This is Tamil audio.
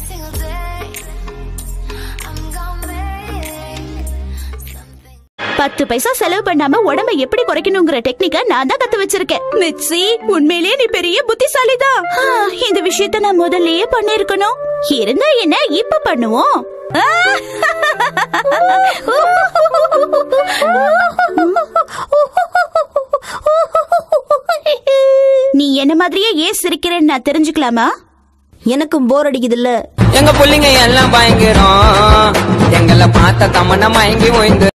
single day. I'm gonna make something. பத்து பைசா செலவு பண்ணாம உடம்ப எப்படி குறைக்கணுங்கிற டெக்னிக்க நான் தான் கத்து வச்சிருக்கேன் மிட்சி உண்மையிலேயே நீ பெரிய புத்திசாலி தான் இந்த விஷயத்த நான் முதல்லயே பண்ணிருக்கணும் இருந்தா என்ன இப்ப பண்ணுவோம் நீ என்ன மாதிரியே ஏன் சிரிக்கிறேன்னு நான் தெரிஞ்சுக்கலாமா எனக்கும் போர் அடிக்குது இல்ல எங்க புள்ளைங்க எல்லாம் பயங்கரம் எங்களை பார்த்த தமன மயங்கி ஓய்ந்து